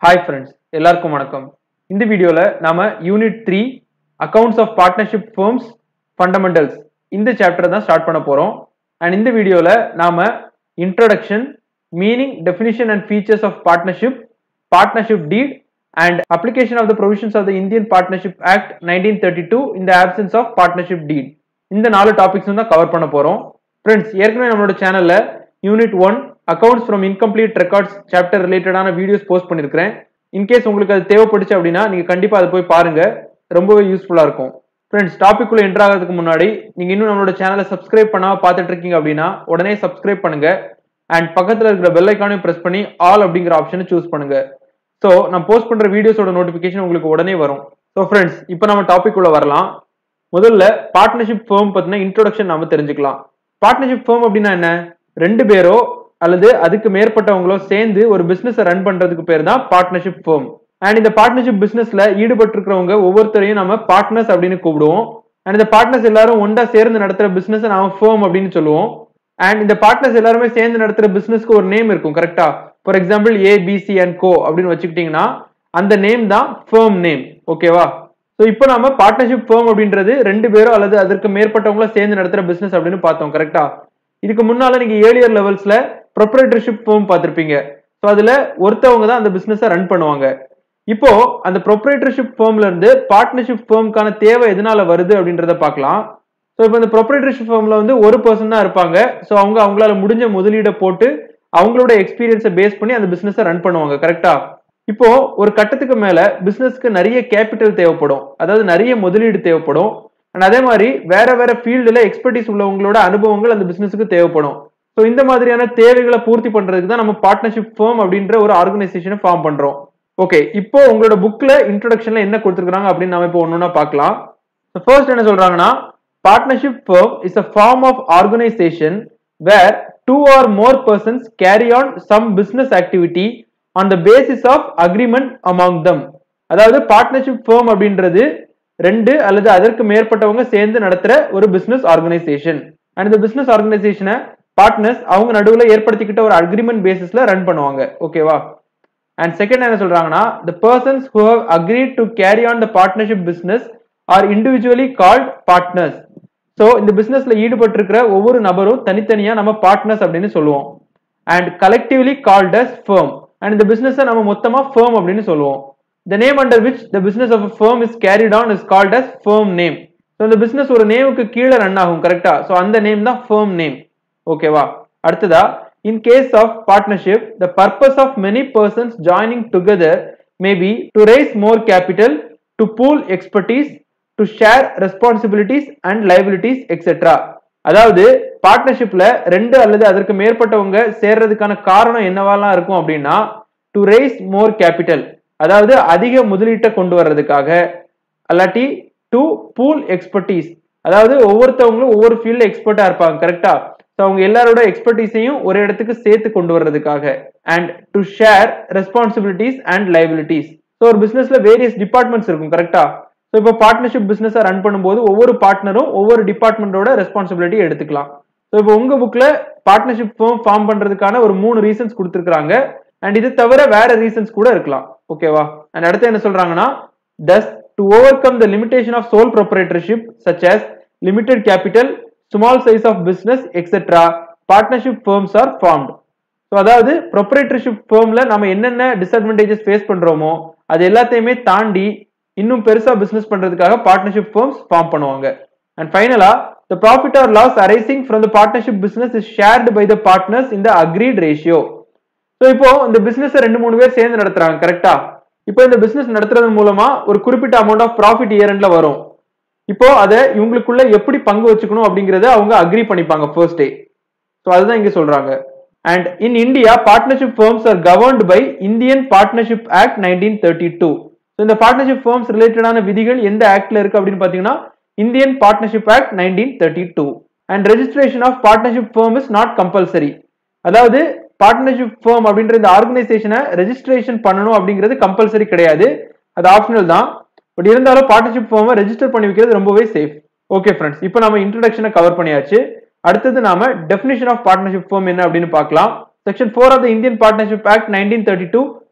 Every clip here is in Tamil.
ஹாய் ஃப்ரெண்ட்ஸ் எல்லாருக்கும் வணக்கம் இந்த வீடியோவில் நாம unit three accounts of partnership firms fundamentals இந்த சாப்டர் தான் ஸ்டார்ட் பண்ண போகிறோம் அண்ட் இந்த வீடியோவில் நாம introduction meaning definition and features of partnership partnership deed and application of the provisions of the Indian partnership act nineteen thirty two இந்த ஆப்சன்ஸ் ஆஃப் பார்ட்னர்ஷிப் டீட் இந்த நாலு டாபிக்ஸும் தான் கவர் பண்ண போகிறோம் ஃப்ரெண்ட்ஸ் ஏற்கனவே நம்மளோட சேனலில் unit one accounts from incomplete records chapter ரிலேட்டடான வீடியோஸ் போஸ்ட் பண்ணியிருக்கிறேன் இன்கேஸ் உங்களுக்கு அது தேவைப்பட்டுச்சு அப்படின்னா நீங்கள் கண்டிப்பாக அதை போய் பாருங்க ரொம்பவே யூஸ்ஃபுல்லாக இருக்கும் ஃப்ரெண்ட்ஸ் டாபிக் உள்ள என்ட்ரு ஆகிறதுக்கு முன்னாடி நீங்கள் இன்னும் நம்மளோட சேனலை சப்ஸ்கிரைப் பண்ணாமல் பார்த்துட்டு இருக்கீங்க அப்படின்னா உடனே சப்ஸ்கிரைப் பண்ணுங்க அண்ட் பக்கத்தில் இருக்கிற பெல் ஐக்கானையும் ப்ரெஸ் பண்ணி ஆல் அப்படிங்கிற ஆப்ஷனை சூஸ் பண்ணுங்க ஸோ நான் போஸ்ட் பண்ணுற வீடியோஸோட நோட்டிஃபிகேஷன் உங்களுக்கு உடனே வரும் ஸோ ஃப்ரெண்ட்ஸ் இப்போ நம்ம டாபிக் உள்ள வரலாம் முதல்ல பார்ட்னர்ஷிப் ஃபேம் பற்றின இன்ட்ரோடக்ஷன் நாம தெரிஞ்சுக்கலாம் பார்ட்னர்ஷிப் ஃபேம் அப்படின்னா என்ன ரெண்டு பேரோ அல்லது அதுக்கு மேற்பட்டவங்களோ சேர்ந்து ஒரு பிசினஸ் ரன் பண்றதுக்கு பேர் தான் பார்ட்னர்ஷிப் ஃபேம் அண்ட் இந்த பார்ட்னர்ஷிப் பிசினஸ்ல ஈடுபட்டிருக்கிறவங்க ஒவ்வொருத்தரையும் நம்ம பார்ட்னர்ஸ் அப்படின்னு கூப்பிடுவோம் அண்ட் இந்த பார்ட்னர்ஸ் எல்லாரும் ஒண்டா சேர்ந்து நடத்துற பிசினஸ் நாம ஃபேம் அப்படின்னு சொல்லுவோம் அண்ட் இந்த பார்ட்னர்ஸ் எல்லாருமே சேர்ந்து நடத்துற பிசினஸ்க்கு ஒரு நேம் இருக்கும் கரெக்டா for example ABC and co அப்படின்னு வச்சுக்கிட்டீங்கன்னா அந்த நேம் தான் ஃபேம் நேம் ஓகேவா ஸோ இப்போ நாம பார்ட்னர்ஷிப் ஃபேம் அப்படின்றது ரெண்டு பேரோ அல்லது அதற்கு மேற்பட்டவங்கள சேர்ந்து நடத்துற பிசினஸ் அப்படின்னு பார்த்தோம் கரெக்டா இதுக்கு முன்னால நீங்க ஏழியர் லெவல்ஸ்ல ப்ரொப்ரேட்டர்ஷிப் ஃபேம் பார்த்திருப்பீங்க ஸோ அதுல ஒருத்தவங்க தான் அந்த பிசினஸை ரன் பண்ணுவாங்க இப்போ அந்த ப்ரொப்ரேட்டர்ஷிப் ஃபேம்ல இருந்து பார்ட்னர்ஷிப் ஃபேம்க்கான தேவை எதனால வருது அப்படின்றத பார்க்கலாம் ஸோ இப்போ இந்த ப்ரொப்ரேட்டர்ஷிப் ஃபேம்ல வந்து ஒரு பர்சன் தான் இருப்பாங்க ஸோ அவங்க அவங்களால முடிஞ்ச முதலீடை போட்டு அவங்களோட எக்ஸ்பீரியன்ஸை பேஸ் பண்ணி அந்த பிசினஸை ரன் பண்ணுவாங்க கரெக்டா இப்போ ஒரு கட்டத்துக்கு மேல பிசினஸ்க்கு நிறைய கேபிட்டல் தேவைப்படும் அதாவது நிறைய முதலீடு தேவைப்படும் அண்ட் அதே மாதிரி வேற வேற ஃபீல்டுல எக்ஸ்பர்டீஸ் உள்ளவங்களோட அனுபவங்கள் அந்த பிசினஸுக்கு தேவைப்படும் ஸோ இந்த மாதிரியான தேவைகளை பூர்த்தி பண்றதுக்கு தான் நம்ம பார்ட்னர்ஷிப் ஃபேம் அப்படின்ற ஒரு ஆர்கனைசேஷனை ஃபார்ம் பண்றோம் ஓகே இப்போ உங்களோட புக்ல இன்ட்ரோடக்ஷன்ல என்ன கொடுத்துருக்காங்க அப்படின்னு நம்ம இப்போ ஒன்னொன்னா பார்க்கலாம் ஃபர்ஸ்ட் என்ன சொல்றாங்கன்னா partnership firm is a form of organisation where two or more persons carry on some business activity on the basis of agreement among them அதாவது பார்ட்னர்ஷிப் ஃபேம் அப்படின்றது ரெண்டு அல்லது அதற்கு மேற்பட்டவங்க சேர்ந்து நடத்துற ஒரு பிசினஸ் ஆர்கனைசேஷன் அண்ட் இந்த பிசினஸ் ஆர்கனைசேஷனை பார்ட்னர்ஸ் அவங்க நடுவில் ஏற்படுத்திக்கிட்ட ஒரு அக்ரிமெண்ட் பேசிஸ்ல ரன் பண்ணுவாங்க ஓகேவா அண்ட் செகண்ட் என்ன சொல்றாங்கன்னா the persons who have agreed to carry on the partnership business are individually called partners so இந்த பிசினஸ்ல ஈடுபட்டிருக்கிற ஒவ்வொரு நபரும் தனித்தனியா நம்ம பார்ட்னர்ஸ் அப்படின்னு சொல்லுவோம் and collectively called as firm and இந்த பிசினஸை நம்ம மொத்தமா ஃபேம் அப்படின்னு சொல்லுவோம் the name under which the business of firm is carried on is called as firm name so இந்த பிசினஸ் ஒரு நேமுக்கு கீழே ரன் ஆகும் கரெக்டா ஸோ அந்த நேம் தான் ஃபேம் நேம் ஓகேவா அடுத்ததா in case of partnership the purpose of many persons joining together may be to raise more capital to pool expertise to share responsibilities and liabilities etcetera அதாவது பார்ட்னர்ஷிப்ல ரெண்டு அல்லது அதற்கு மேற்பட்டவங்க சேர்றதுக்கான காரணம் என்னவாலாம் இருக்கும் அப்படின்னா டு ரைஸ் மோர் கேபிட்டல் அதாவது அதிக முதலீட்டை கொண்டு வர்றதுக்காக அல்லாட்டி டு பூல் எக்ஸ்பர்டீஸ் அதாவது ஒவ்வொருத்தவங்களும் ஒவ்வொரு ஃபீல்ட்ல எக்ஸ்பர்ட்டா இருப்பாங்க கரெக்டா ஸோ அவங்க எல்லாரோட எக்ஸ்பர்டீஸையும் ஒரு இடத்துக்கு சேர்த்து கொண்டு வர்றதுக்காக and to share responsibilities and liabilities so ஒரு பிசினஸ்ல வேரியஸ் டிபார்ட்மெண்ட்ஸ் இருக்கும் கரெக்டா ஸோ இப்போ பார்ட்னர்ஷிப் பிசினஸை ரன் பண்ணும்போது ஒவ்வொரு பார்ட்னரும் ஒவ்வொரு டிபார்ட்மெண்ட்டோட ரெஸ்பான்சிபிலிட்டி எடுத்துக்கலாம் ஸோ இப்போ உங்க புக்ல பார்ட்னர்ஷிப் ஃபார்ம் ஃபார்ம் பண்றதுக்கான ஒரு மூணு ரீசன்ஸ் கொடுத்துருக்காங்க அண்ட் இது தவிர வேற ரீசன்ஸ் கூட இருக்கலாம் ஓகேவா அண்ட் அடுத்து என்ன சொல்றாங்கன்னா thus to overcome the limitation of sole proprietorship such as limited capital small size of business etcetera partnership firms are formed so அதாவது ப்ரொப்ரேட்டர்ஷிப் ஃபேர்ம்ல நம்ம என்னென்ன டிஸ்அட்வான்டேஜஸ் ஃபேஸ் பண்றோமோ அது எல்லாத்தையுமே தாண்டி இன்னும் பெருசா பிசினஸ் பண்றதுக்காக பார்ட்னர்ஷிப் ஃபேர்ம்ஸ் ஃபார்ம் பண்ணுவாங்க அண்ட் ஃபைனலா the profit or loss arising from the partnership business is shared by the partners இந்த அக்ரீட் ரேஷியோ ஸோ இப்போ இந்த பிசினஸ் ரெண்டு மூணு பேர் சேர்ந்து நடத்துறாங்க கரெக்டா இப்போ இந்த பிசினஸ் நடத்துறது மூலமா ஒரு குறிப்பிட்ட அமௌண்ட் ஆஃப் ப்ராஃபிட் இயர்ல வரும் இப்போ அதை இவங்களுக்குள்ள எப்படி பங்கு வச்சுக்கணும் அப்படிங்கறத அவங்க அக்ரி பண்ணிப்பாங்க ஃபர்ஸ்ட் டே ஸோ அதுதான் இங்க சொல்றாங்க and in India partnership firms are governed by Indian partnership act nineteen thirty two இந்த பார்ட்னர்ஷிப் ஃபர்ம்ஸ் ரிலேட்டடான விதிகள் எந்த ஆக்ட்ல இருக்கு அப்படின்னு பாத்தீங்கன்னா Indian partnership act nineteen thirty two and registration of partnership firm is not compulsory அதாவது பார்ட்னர்ஷிப் ஃபர்ம் அப்படின்ற இந்த ஆர்கனைசேஷனை ரெஜிஸ்ட்ரேஷன் பண்ணணும் அப்படிங்கிறது கம்பல்சரி கிடையாது அது ஆப்ஷனல் தான் பட் இருந்தாலும் பார்ட்னர்ஷிப் ஃபார்மை ரெஜிஸ்டர் பண்ணி வைக்கிறது ரொம்பவே சேஃப் ஓகே ஃப்ரெண்ட்ஸ் இப்போ நம்ம இன்ட்ரடக்ஷனை கவர் பண்ணியாச்சு அடுத்தது நாம டெஃபினிஷன் ஆஃப் பார்ட்னர்ஷிப் ஃபார்ம் என்ன அப்படின்னு பார்க்கலாம் section four of the Indian partnership act nineteen thirty two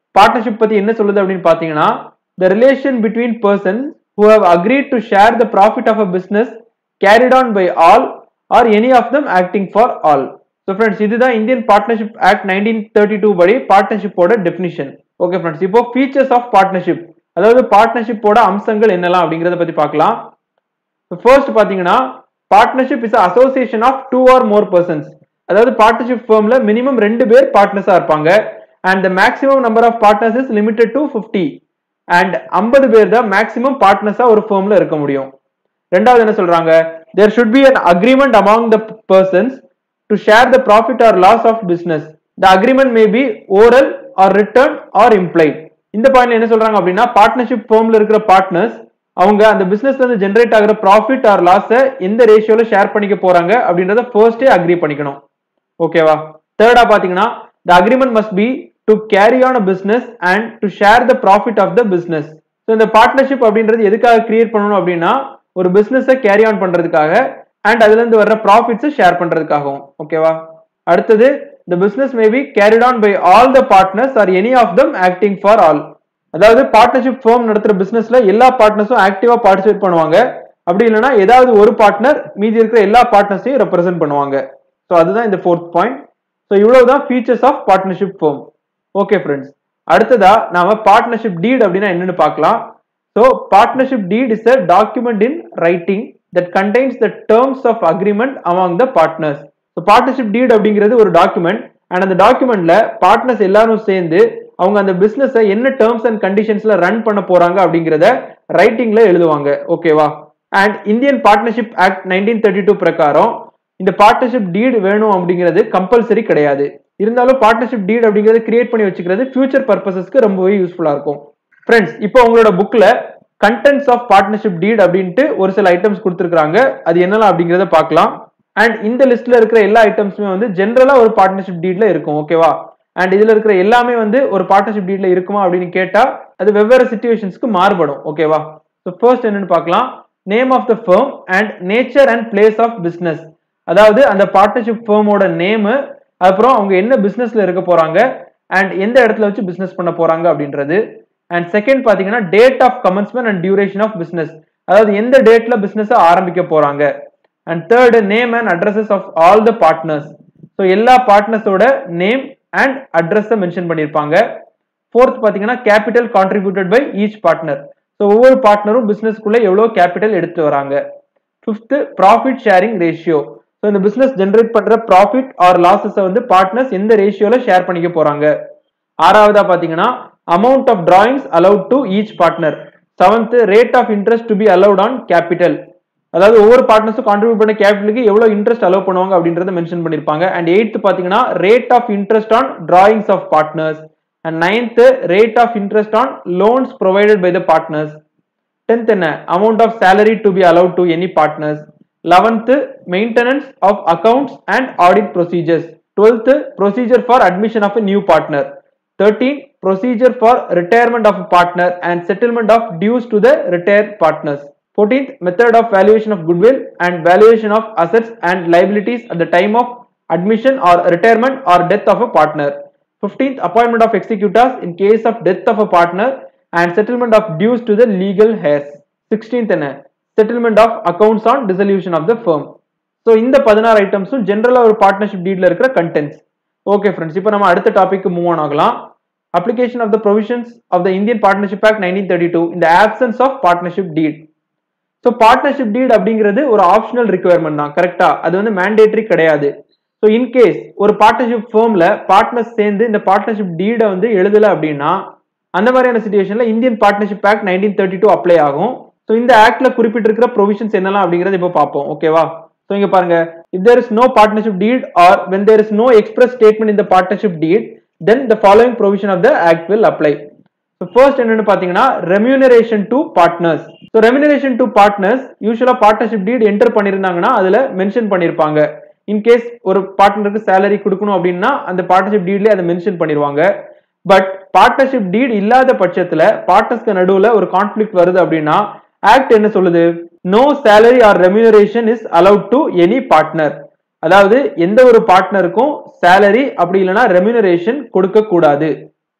partnership பத்தி என்ன சொல்லுது அப்படின்னு பாத்தீங்கன்னா the relation between person who have agreed to share the profit of a business carried on by all or any of them acting for all so friends இதுதான் Indian partnership act nineteen thirty two படி பார்ட்னர்ஷிப்போட டெஃபினிஷன் ஓகே ஃப்ரெண்ட்ஸ் இப்போ ஃபீச்சர்ஸ் ஆஃப் பார்ட்னர்ஷிப் அதாவது பார்ட்னர்ஷிப்போட அம்சங்கள் என்னலாம் அப்படிங்கறத பத்தி பார்க்கலாம் ஃபர்ஸ்ட் பாத்தீங்கன்னா partnership is association of two or more persons அதாவது பார்ட்னர்ஷிப் ஃபேர்ம்ல மினிமம் ரெண்டு பேர் பார்ட்னர்ஸா இருப்பாங்க and the maximum number of partners is limited to fifty and ஐம்பது பேர் தான் மேக்ஸிமம் பார்ட்னர்ஸா ஒரு ஃபேர்ம்ல இருக்க முடியும் ரெண்டாவது என்ன சொல்றாங்க there should be an agreement among the persons to share the profit or loss of business the agreement may be oral or written or implied இந்த பாயிண்ட்ல என்ன சொல்றாங்க அப்படின்னா பார்ட்னர்ஷிப் ஃபேர்ம்ல இருக்கிற பார்ட்னர்ஸ் அவங்க அந்த பிசினஸ்ல இருந்து ஜென்ரேட் ஆகிற ப்ராஃபிட் ஆர் லாஸ எந்த ரேஷியோல ஷேர் பண்ணிக்க போறாங்க அப்படின்றத ஃபர்ஸ்டே அக்ரி பண்ணிக்கணும் ஓகேவா தேர்டா பாத்தீங்கன்னா the agreement must be to carry on a business and to share the profit of the business so இந்த பார்ட்னர்ஷிப் அப்படின்றது எதுக்காக கிரியேட் பண்ணணும் அப்படின்னா ஒரு பிசினஸை கேரி ஆன் பண்றதுக்காக அண்ட் அதுல இருந்து வர்ற ப்ராஃபிட்ஸை ஷேர் பண்றதுக்காகவும் ஓகேவா அடுத்தது the business may be carried on by all the partners or any of them acting for all அதாவது பார்ட்னர்ஷிப் ஃபேம் நடத்துற பிசினஸ்ல எல்லா பார்ட்னர்ஸும் ஆக்டிவா பார்ட்டிசிபேட் பண்ணுவாங்க அப்படி இல்லைன்னா ஏதாவது ஒரு பார்ட்னர் மீதி இருக்கிற எல்லா பார்ட்னர்ஸையும் ரெப்ரசென்ட் பண்ணுவாங்க ஸோ அதுதான் இந்த ஃபோர்த் பாயிண்ட் ஸோ இவ்வளவுதான் features of partnership firm okay friends அடுத்ததா நாம பார்ட்னர்ஷிப் டீட் அப்படின்னா என்னன்னு பார்க்கலாம் so partnership deed is a document in writing that contains the terms of agreement among the partners so partnership deed அப்படிங்கிறது ஒரு டாக்குமெண்ட் அண்ட் அந்த டாக்குமெண்ட்ல பார்ட்னர்ஸ் எல்லாரும் சேர்ந்து அவங்க அந்த பிசினஸை என்ன டேர்ம்ஸ் அண்ட் கண்டிஷன்ஸ்ல ரன் பண்ண போறாங்க அப்படிங்கிறத ரைட்டிங்ல எழுதுவாங்க ஓகேவா and Indian partnership act nineteen thirty two பிரகாரம் இந்த பார்ட்னர்ஷிப் டீட் வேணும் அப்படிங்கிறது கம்பல்சரி கிடையாது இருந்தாலும் பார்ட்னர்ஷிப் டீட் அப்படிங்கிறது கிரியேட் பண்ணி வச்சுக்கிறது ஃபியூச்சர் பர்பசஸ்க்கு ரொம்பவே யூஸ்ஃபுல்லா இருக்கும் ஃப்ரெண்ட்ஸ் இப்போ உங்களோட புக்ல கண்டென்ட்ஸ் ஆஃப் பார்ட்னர்ஷிப் டீட் அப்படின்ட்டு ஒரு சில ஐட்டம்ஸ் கொடுத்துருக்காங்க அது என்னலாம் அப்படிங்கிறத பார்க்கலாம் அண்ட் இந்த லிஸ்ட்ல இருக்கிற எல்லா ஐட்டம்ஸுமே வந்து ஜென்ரலா ஒரு பார்ட்னர்ஷிப் டீட்ல இருக்கும் ஓகேவா அண்ட் இதுல இருக்கிற எல்லாமே வந்து ஒரு பார்ட்னர்ஷிப் டீட்ல இருக்குமா அப்படின்னு கேட்டா அது வெவ்வேறு சுச்சுவேஷன்ஸ்க்கு மாறுபடும் ஓகேவா ஸோ ஃபர்ஸ்ட் என்னன்னு பார்க்கலாம் name of the firm and nature and place of business அதாவது அந்த பார்ட்னர்ஷிப் ஃபேமோட நேமு அப்புறம் அவங்க என்ன பிசினஸ்ல இருக்க போறாங்க அண்ட் எந்த இடத்துல வச்சு பிசினஸ் பண்ண போறாங்க அப்படின்றது அண்ட் செகண்ட் பாத்தீங்கன்னா date of commencement and duration of business அதாவது எந்த டேட்ல பிசினஸ் ஆரம்பிக்க போறாங்க and third name and addresses of all the partners so எல்லா பார்ட்னர்ஸோட நேம் அண்ட் அட்ரஸை மென்ஷன் பண்ணியிருப்பாங்க ஃபோர்த் பார்த்தீங்கன்னா capital contributed by each partner so ஒவ்வொரு பார்ட்னரும் பிசினஸ்க்குள்ள எவ்வளோ கேபிட்டல் எடுத்து வராங்க fifth profit sharing ratio so இந்த பிசினஸ் ஜென்ரேட் பண்ற ப்ராஃபிட் ஆர் லாசஸை வந்து பார்ட்னர்ஸ் எந்த ரேஷியோல ஷேர் பண்ணிக்க போறாங்க ஆறாவதா பாத்தீங்கன்னா amount of drawings allowed to each partner seventh rate of interest to be allowed on capital அதாவது ஒவ்வொரு பார்ட்னர்ஸும் கான்ட்ரிபியூட் பண்ண கேபிட்டலுக்கு எவ்வளவு இன்ட்ரெஸ்ட் அலோவ் பண்ணுவாங்க அப்படின்றத மென்ஷன் பண்ணிருப்பாங்க அண்ட் எயித்து பாத்தீங்கன்னா rate of interest on drawings of partners and ninth rate of interest on loans provided by the partners tenth என்ன amount of salary to be allowed to any partners eleventh maintenance of accounts and audit procedures twelfth procedure for admission of a new partner thirteen procedure for retirement of partner and settlement of dues to the retired partners 14th method of valuation of goodwill and valuation of assets and liabilities at the time of admission or retirement or death of a partner 15th appointment of executors in case of death of a partner and settlement of dues to the legal heirs 16th என்ன settlement of accounts on dissolution of the firm so இந்த பதினாறு ஐட்டம்ஸும் ஜென்ரலாக ஒரு பார்ட்னர்ஷிப் டீட்ல இருக்கிற கண்டென்ட்ஸ் ஓகே ஃப்ரெண்ட்ஸ் இப்போ நம்ம அடுத்த டாபிக் மூவ் ஆன் ஆகலாம் application of the provisions of the Indian partnership act nineteen thirty two இந்த options of partnership deed so partnership deed அப்படிங்கிறது ஒரு ஆப்ஷனல் ரிக்குவயர்மெண்ட் தான் கரெக்டா அது வந்து மேண்டேட்டரி கிடையாது ஸோ இன்கேஸ் ஒரு பார்ட்னர்ஷிப் ஃபேர்ம்ல பார்ட்னர்ஸ் சேர்ந்து இந்த பார்ட்னர்ஷிப் டீடை வந்து எழுதல அப்படின்னா அந்த மாதிரியான சுச்சுவேஷன்ல Indian partnership act nineteen thirty two apply ஆகும் ஸோ இந்த ஆக்ட்ல குறிப்பிட்டிருக்கிற ப்ரொவிஷன்ஸ் என்னலாம் அப்படிங்கறத இப்போ பார்ப்போம் ஓகேவா ஸோ இங்க பாருங்க if there is no partnership deed or when there is no express statement இந்த partnership deed then the following provision of the act will apply so first என்னன்னு பாத்தீங்கன்னா remuneration to partners so remuneration to partners யூஸ்வலா பார்ட்னர்ஷிப் டீட் என்டர் பண்ணிருந்தாங்கன்னா அதுல மென்ஷன் பண்ணிருப்பாங்க இன்கேஸ் ஒரு பார்ட்னருக்கு சேலரி கொடுக்கணும் அப்படின்னா அந்த பார்ட்னர்ஷிப் டீட்லயே அதை மென்ஷன் பண்ணிருவாங்க பட் பார்ட்னர்ஷிப் டீட் இல்லாத பட்சத்துல பார்ட்னர்ஸ்க்கு நடுவுல ஒரு கான்ஃபிளிக் வருது அப்படின்னா ஆக்ட் என்ன சொல்லுது no salary or remuneration is allowed to any partner அதாவது எந்த ஒரு பார்ட்னருக்கும் சேலரி அப்படி இல்லைன்னா ரெம்யூனரேஷன் கொடுக்க கூடாது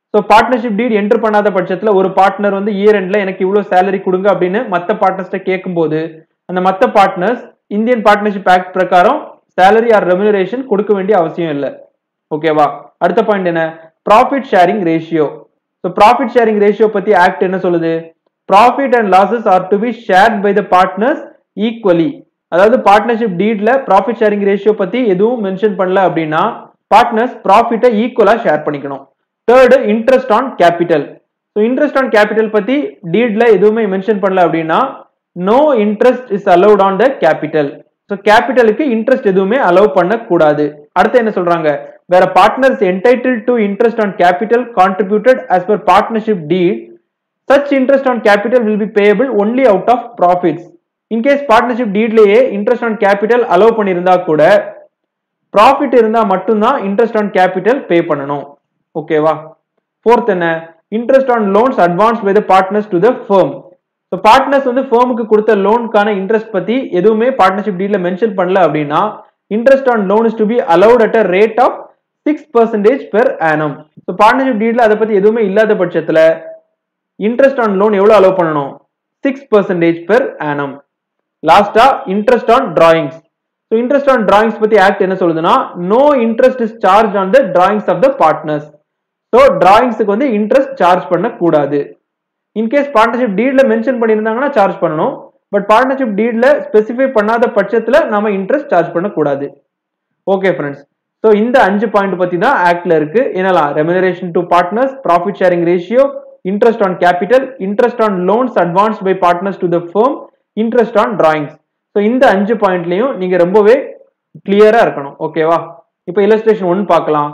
ஸோ பார்ட்னர்ஷிப் டீட் என்டர் பண்ணாத பட்சத்தில் ஒரு பார்ட்னர் வந்து இயர் எண்ட்ல எனக்கு இவ்வளோ சேலரி கொடுங்க அப்படின்னு மற்ற பார்ட்னர்ஸ்ட்ட கேட்கும்போது அந்த மற்ற பார்ட்னர்ஸ் இந்தியன் பார்ட்னர்ஷிப் ஆக்ட் பிரகாரம் சேலரி ஆர் ரெமுனரேஷன் கொடுக்க வேண்டிய அவசியம் இல்லை ஓகேவா அடுத்த பாயிண்ட் என்ன profit sharing ratio so profit sharing ratio பத்தி ஆக்ட் என்ன சொல்லுது profit and losses are to be shared by the partners equally அதாவது பார்ட்னர்ஷிப் டீட்ல ப்ராஃபிட் ஷேரிங் ரேஷியோ பத்தி எதுவும் மென்ஷன் பண்ணல அப்படின்னா பார்ட்னர்ஸ் ப்ராஃபிட்டை ஈக்குவலா ஷேர் பண்ணிக்கணும் third interest on capital so interest on capital பத்தி டீட்ல எதுவுமே மென்ஷன் பண்ணல அப்படின்னா no interest is allowed on the capital so கேபிட்டலுக்கு இன்ட்ரெஸ்ட் எதுவுமே அலோவ் பண்ணக்கூடாது அடுத்து என்ன சொல்றாங்க வேற partners entitled to interest on capital contributed as per partnership deed such interest on capital will be payable only out of profits in case partnership டீட்லயே இன்ட்ரெஸ்ட் ஆன் கேபிட்டல் அலோவ் பண்ணியிருந்தா கூட ப்ராஃபிட் இருந்தா மட்டும்தான் இன்ட்ரெஸ்ட் ஆன் கேபிட்டல் பே பண்ணணும் ஓகேவா ஃபோர்த் என்ன interest on loans advance by the partners to the firm so partners வந்து ஃபர்முக்கு கொடுத்த லோனுக்கான இன்ட்ரெஸ்ட் பத்தி எதுவுமே பார்ட்னர்ஷிப் டீட்ல மென்ஷன் பண்ணல அப்படின்னா interest on loan is to be allowed at a rate of six percentage per annum so partnership டீட்ல அதை பத்தி எதுவுமே இல்லாத பட்சத்துல இன்ட்ரெஸ்ட் ஆன் லோன் எவ்வளவு அலோவ் பண்ணணும் சிக்ஸ் பர்சன்டேஜ் பெர் ஆனம் லாஸ்டா interest on drawings so interest on drawings பத்தி ஆக்ட் என்ன சொல்லுதுன்னா no interest is charge on the drawings of the partners so டிராயிங்ஸுக்கு வந்து இன்ட்ரெஸ்ட் சார்ஜ் பண்ணக்கூடாது இன்கேஸ் பார்ட்னர்ஷிப் டீட்ல மென்ஷன் பண்ணியிருந்தாங்கன்னா சார்ஜ் பண்ணணும் பட் பார்ட்னர்ஷிப் டீட்ல ஸ்பெசிஃபை பண்ணாத பட்சத்தில் நாம இன்ட்ரெஸ்ட் சார்ஜ் பண்ணக்கூடாது ஓகே ஃப்ரெண்ட்ஸ் ஸோ இந்த அஞ்சு பாயிண்ட் பத்தி தான் ஆக்ட்ல இருக்கு என்னலாம் remuneration to partners profit sharing ratio interest on capital interest on loans advance by partners to the firm interest on drawings so இந்த அஞ்சு பாயிண்ட்லையும் நீங்க ரொம்பவே கிளியரா இருக்கணும் ஓகேவா இப்போ இல்லஸ்ட்ரேஷன் ஒன் பார்க்கலாம்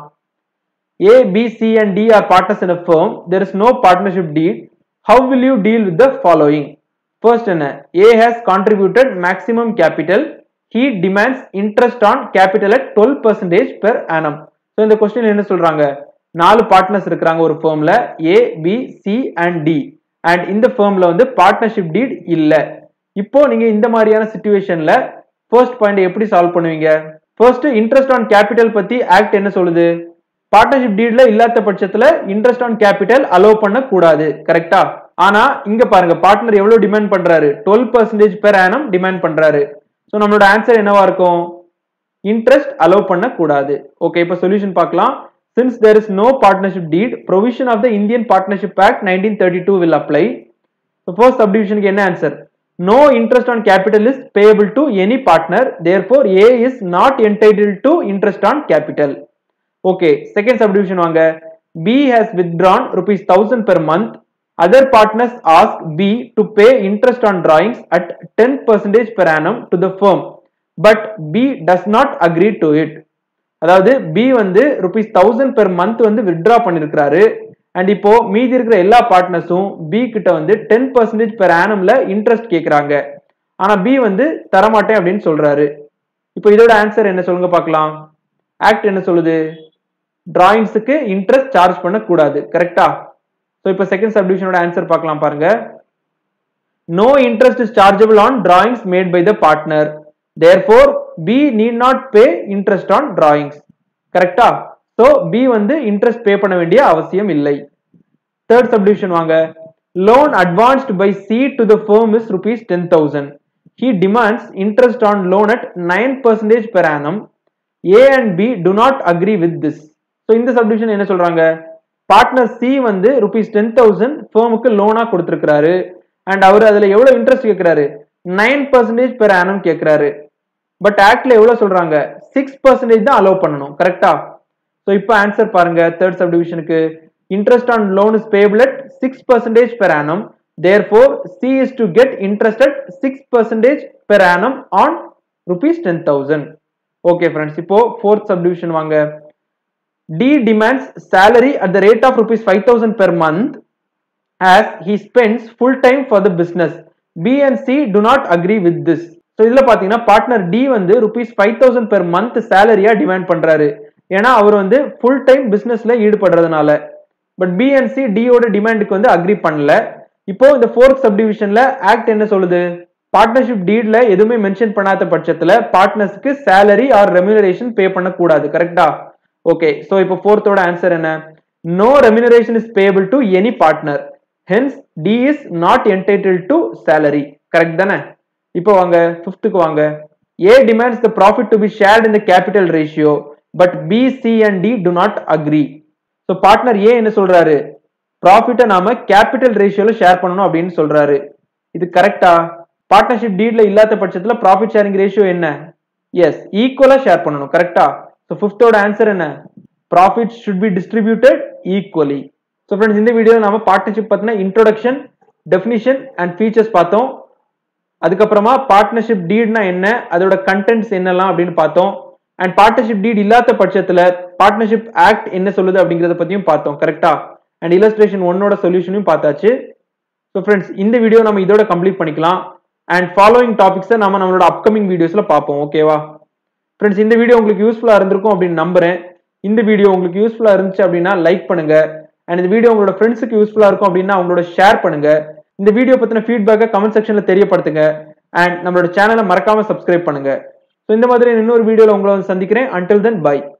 A, B, C, and D are partners in a firm. There is no partnership deed. How will you deal with the following? First, என்ன A has contributed maximum capital. He demands interest on capital at 12 percentage per annum. So இந்த கொஸ்டின் என்ன சொல்றாங்க நாலு பார்ட்னர்ஸ் இருக்கிறாங்க ஒரு ஃபர்ம்ல A B C and D and இந்த ஃபர்ம்ல வந்து பார்ட்னர்ஷிப் டீட் இல்ல இப்போ நீங்க இந்த மாதிரியான சுச்சுவேஷன்ல ஃபர்ஸ்ட் பாயிண்ட் எப்படி சால்வ் பண்ணுவீங்க ஃபர்ஸ்ட் இன்ட்ரெஸ்ட் ஆன் கேபிட்டல் பத்தி ஆக்ட் என்ன சொல்லுது பார்ட்னர்ஷிப் டீட்ல இல்லாத பட்சத்துல இன்ட்ரெஸ்ட் ஆன் கேபிட்டல் அலோவ் பண்ண கூடாது கரெக்டா ஆனா இங்க பாருங்க பார்ட்னர் எவ்வளவு டிமாண்ட் பண்றாரு twelve percentage per annum demand பண்றாரு ஸோ நம்மளோட ஆன்சர் என்னவா இருக்கும் இன்ட்ரெஸ்ட் அலோவ் பண்ண கூடாது ஓகே இப்போ சொல்யூஷன் பார்க்கலாம் since there is no partnership deed provision of the Indian partnership act nineteen thirty two will apply first சப்டிவிஷனுக்கு என்ன answer no interest on capital is payable to any partner therefore a is not entitled to interest on capital okay second subdivision வாங்க b has withdrawn rupees 1000 per month other partners ask b to pay interest on drawings at 10 percentage per annum to the firm but b does not agree to it அதாவது b வந்து ருபீஸ் தௌசண்ட் பெர் மந்த் வந்து வித்ட்ரா பண்ணிருக்கிறாரு அண்ட் இப்போ மீதி இருக்கிற எல்லா பார்ட்னர்ஸும் பி கிட்ட வந்து டென் பர்சன்டேஜ் பெர் ஆனம்ல இன்ட்ரெஸ்ட் கேட்குறாங்க ஆனா பி வந்து தரமாட்டேன் அப்படின்னு சொல்றாரு இப்போ இதோட ஆன்சர் என்ன சொல்லுங்க பார்க்கலாம் ஆக்ட் என்ன சொல்லுது டிராயிங்ஸுக்கு இன்ட்ரெஸ்ட் சார்ஜ் பண்ணக்கூடாது கரெக்டா ஸோ இப்போ செகண்ட் சப்டிவிஷனோட ஆன்சர் பார்க்கலாம் பாருங்க no interest is chargeable on drawings made by the partner therefore B need not pay interest on drawings கரெக்டா ஸோ பி வந்து இன்ட்ரெஸ்ட் பே பண்ண வேண்டிய அவசியம் இல்லை தேர்ட் சப்டிவிஷன் வாங்க loan advanced by C to the firm is rupees ten thousand he demands interest on loan at nine percentage per annum A and B do not agree with this so இந்த சப்டிவிஷன் என்ன சொல்றாங்க பார்ட்னர் சி வந்து ருபீஸ் டென் தௌசண்ட் ஃபர்முக்கு லோனா கொடுத்துருக்கிறாரு அண்ட் அவர் அதுல எவ்வளவு இன்ட்ரெஸ்ட் கேட்கிறாரு நைன் பர்சன்டேஜ் பெர் ஆனம் கேட்கிறாரு பட் ஆக்ட்ல எவ்வளவு சொல்றாங்க சிக்ஸ் பர்சன்டேஜ் தான் அலோவ் பண்ணணும் கரெக்டா ஸோ இப்போ ஆன்சர் பாருங்க தேர்ட் சப்டிவிஷனுக்கு interest on loan is payable at six percentage per annum therefore C is to get interest at six percentage per annum on rupees ten thousand okay friends இப்போ ஃபோர்த் சப்டிவிஷன் வாங்க D demands salary at the rate of rupees 5000 per month as he spends full time for the business b and c do not agree with this so இதுல பாத்தீங்கன்னா பார்ட்னர் டி வந்து rupees five thousand per month சேலரியா டிமாண்ட் பண்றாரு ஏன்னா அவர் வந்து ஃபுல் டைம் பிசினஸ்ல ஈடுபடுறதுனால பட் பி அண்ட் சி டியோட டிமாண்டுக்கு வந்து அக்ரி பண்ணல இப்போ இந்த ஃபோர்த் சப்டிவிஷன்ல ஆக்ட் என்ன சொல்லுது பார்ட்னர்ஷிப் டீட்ல எதுவுமே மென்ஷன் பண்ணாத பட்சத்துல பார்ட்னர்ஸ்க்கு சேலரி ஆர் ரெமுனரேஷன் பே பண்ணக்கூடாது கரெக்டா ஓகே ஸோ இப்போ ஃபோர்த்தோட ஆன்சர் என்ன no remuneration is payable to any partner hence d is not entitled to salary correct தானே இப்போ வாங்க ஃபிஃப்த்துக்கு வாங்க a demands the profit to be shared in the capital ratio but b c and d do not agree so partner A என்ன சொல்றாரு ப்ராஃபிட்டை நாம கேபிட்டல் ரேஷியோல ஷேர் பண்ணணும் அப்படின்னு சொல்றாரு இது கரெக்டா பார்ட்னர்ஷிப் டீட்ல இல்லாத பட்சத்துல ப்ராஃபிட் ஷேரிங் ரேஷியோ என்ன எஸ் ஈக்குவலா ஷேர் பண்ணணும் கரெக்டா ஸோ ஃபிஃப்த்தோட ஆன்சர் என்ன profit should be distributed equally so friends இந்த வீடியோ நம்ம பார்ட்னர்ஷிப் பத்தின இன்ட்ரோடக்ஷன் டெஃபினிஷன் அண்ட் ஃபீச்சர்ஸ் பார்த்தோம் அதுக்கப்புறமா பார்ட்னர்ஷிப் டீட்னா என்ன அதோட கண்டென்ட்ஸ் என்னெல்லாம் அப்படின்னு பார்த்தோம் அண்ட் பார்ட்னர்ஷிப் டீட் இல்லாத பட்சத்துல பார்ட்னர்ஷிப் ஆக்ட் என்ன சொல்லுது அப்படிங்கறத பத்தியும் பார்த்தோம் கரெக்டா அண்ட் இல்லஸ்ட்ரேஷன் ஒன்னோட சொல்யூஷனையும் பார்த்தாச்சு ஸோ ஃப்ரெண்ட்ஸ் இந்த வீடியோ நம்ம இதோட கம்ப்ளீட் பண்ணிக்கலாம் அண்ட் ஃபாலோயிங் டாபிக்ஸை நம்ம நம்மளோட அப்கமிங் வீடியோஸ்ல பார்ப்போம் ஓகேவா ஃப்ரெண்ட்ஸ் இந்த வீடியோ உங்களுக்கு யூஸ்ஃபுல்லா இருந்திருக்கும் அப்படின்னு நம்புறேன் இந்த வீடியோ உங்களுக்கு யூஸ்ஃபுல்லா இருந்துச்சு அப்படின்னா லைக் பண்ணுங்க அண்ட் இந்த வீடியோ உங்களோட ஃப்ரெண்ட்ஸுக்கு யூஸ்ஃபுல்லா இருக்கும் அப்படின்னா அவங்களோட ஷேர் பண்ணுங்க இந்த வீடியோ பத்தின ஃபீட்பேக்கை கமெண்ட் செக்ஷன்ல தெரியப்படுத்துங்க அண்ட் நம்மளோட சேனலை மறக்காம சப்ஸ்கிரைப் பண்ணுங்க ஸோ இந்த மாதிரி இன்னொரு வீடியோல உங்களை வந்து சந்திக்கிறேன் அன்டில் தென் பை